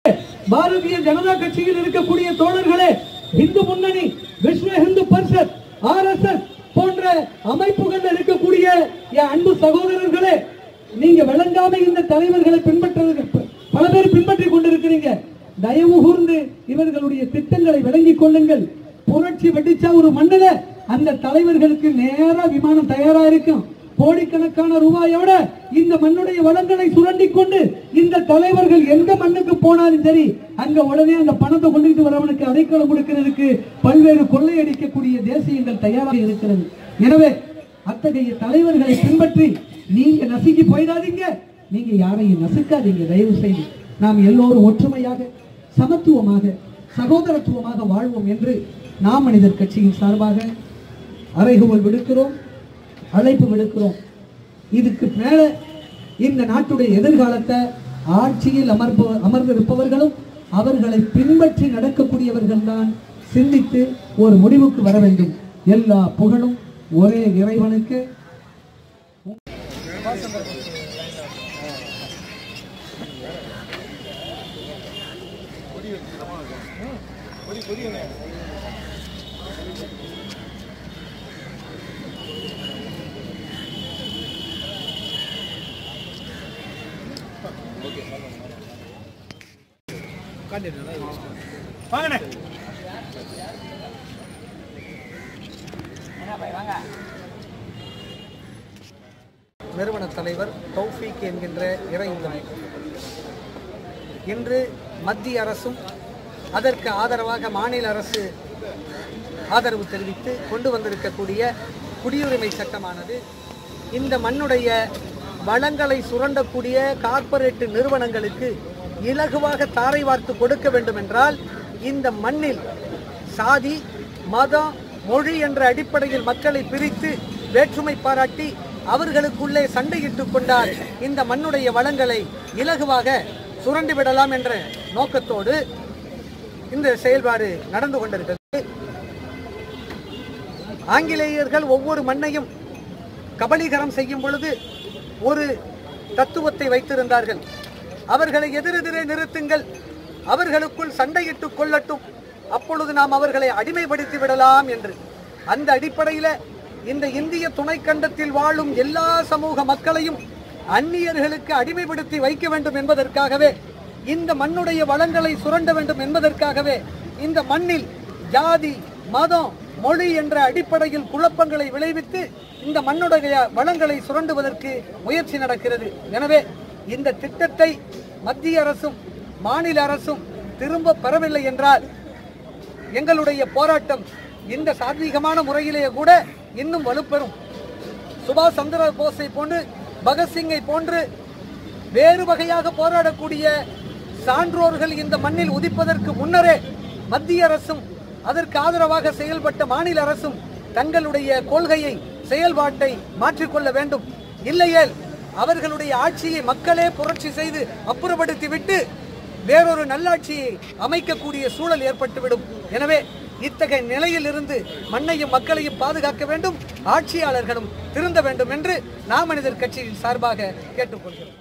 பாரதிய ஜனதா கட்சியில் இருக்கக்கூடிய தோழர்களே இந்து முன்னணி விஸ்வ இந்து பரிஷத் ஆர்எஸ்எஸ் போன்ற அமைப்புகள் இருக்கக்கூடிய என் அன்பு சகோதரர்களே நீங்க விளங்காம இந்த தலைவர்களை பின்பற்றுறது பல பேர் பின்பற்றி கொண்டிருக்கிறீங்க தயவு கூர்ந்து இவர்களுடைய திட்டங்களை விளங்கிக் கொள்ளுங்கள் புரட்சி வெடிச்சா ஒரு மண்ணுல அந்த தலைவர்களுக்கு நேரா விமானம் தயாரா இருக்கும் கோடிக்கணக்கான ரூபாயோட இந்த மண்ணுடைய வளங்களை சுரண்டி கொண்டு இந்த தலைவர்கள் எந்த மண்ணுக்கு போனாலும் சரி அங்க உடனே அந்த பணத்தை கொண்டுட்டு வரவனுக்கு அடைக்கலம் கொடுக்கிறதுக்கு பல்வேறு கொள்ளையடிக்கக்கூடிய தேசியங்கள் தயாராக இருக்கிறது எனவே அத்தகைய தலைவர்களை பின்பற்றி நீங்க நசுங்கி போயிடாதீங்க நீங்க யாரையும் நசுக்காதீங்க தயவு செய்து நாம் எல்லோரும் ஒற்றுமையாக சமத்துவமாக சகோதரத்துவமாக வாழ்வோம் என்று நாம் மனிதர் கட்சியின் சார்பாக அறைகூவல் விடுக்கிறோம் அழைப்பு விடுக்கிறோம் இதுக்கு மேல இந்த நாட்டுடைய எதிர்காலத்தை ஆட்சியில் அமர்ப அமர்ந்திருப்பவர்களும் அவர்களை பின்பற்றி நடக்கக்கூடியவர்கள் தான் சிந்தித்து ஒரு முடிவுக்கு வர வேண்டும் எல்லா புகழும் ஒரே இறைவனுக்கு வாங்கண்ணே நிறுவன தலைவர் தௌஃபீக் என்கின்ற இறை உள்ளமை இன்று மத்திய அரசும் அதற்கு ஆதரவாக மாநில அரசு ஆதரவு தெரிவித்து கொண்டு வந்திருக்கக்கூடிய குடியுரிமை சட்டமானது இந்த மண்ணுடைய வளங்களை சுரண்டக்கூடிய கார்ப்பரேட் நிறுவனங்களுக்கு இலகுவாக தாரை வார்த்து கொடுக்க வேண்டும் என்றால் இந்த மண்ணில் சாதி மதம் மொழி என்ற அடிப்படையில் மக்களை பிரித்து வேற்றுமை பாராட்டி அவர்களுக்குள்ளே சண்டையிட்டுக் கொண்டால் இந்த மண்ணுடைய வளங்களை இலகுவாக சுரண்டி விடலாம் என்ற நோக்கத்தோடு இந்த செயல்பாடு நடந்து கொண்டிருக்கிறது ஆங்கிலேயர்கள் ஒவ்வொரு மண்ணையும் கபலீகரம் செய்யும் பொழுது ஒரு தத்துவத்தை வைத்திருந்தார்கள் அவர்களை எதிரெதிரே நிறுத்துங்கள் அவர்களுக்குள் சண்டையிட்டுக் கொள்ளட்டும் அப்பொழுது நாம் அவர்களை அடிமைப்படுத்தி விடலாம் என்று அந்த அடிப்படையில் இந்த இந்திய துணைக்கண்டத்தில் வாழும் எல்லா சமூக மக்களையும் அந்நியர்களுக்கு அடிமைப்படுத்தி வைக்க வேண்டும் என்பதற்காகவே இந்த மண்ணுடைய வளங்களை சுரண்ட வேண்டும் என்பதற்காகவே இந்த மண்ணில் ஜாதி மதம் மொழி என்ற அடிப்படையில் குழப்பங்களை விளைவித்து இந்த மண்ணுடைய வளங்களை சுரண்டுவதற்கு முயற்சி நடக்கிறது எனவே இந்த திட்டத்தை மத்திய அரசும் மாநில அரசும் திரும்ப பெறவில்லை என்றால் எங்களுடைய போராட்டம் இந்த சாத்வீகமான முறையிலேயே கூட இன்னும் வலுப்பெறும் சுபாஷ் சந்திர போஸை போன்று பகத்சிங்கை போன்று வேறு வகையாக போராடக்கூடிய சான்றோர்கள் இந்த மண்ணில் உதிப்பதற்கு முன்னரே மத்திய அரசும் அதற்கு ஆதரவாக செயல்பட்ட மாநில அரசும் தங்களுடைய கொள்கையை செயல்பாட்டை மாற்றிக்கொள்ள வேண்டும் இல்லையேல் அவர்களுடைய ஆட்சியை மக்களே புரட்சி செய்து அப்புறப்படுத்திவிட்டு வேறொரு நல்லாட்சியை அமைக்கக்கூடிய சூழல் ஏற்பட்டுவிடும் எனவே இத்தகைய நிலையில் இருந்து மண்ணையும் மக்களையும் பாதுகாக்க வேண்டும் ஆட்சியாளர்களும் திருந்த வேண்டும் என்று நாம் மனிதர் கட்சியின் சார்பாக கேட்டுக்கொள்கிறோம்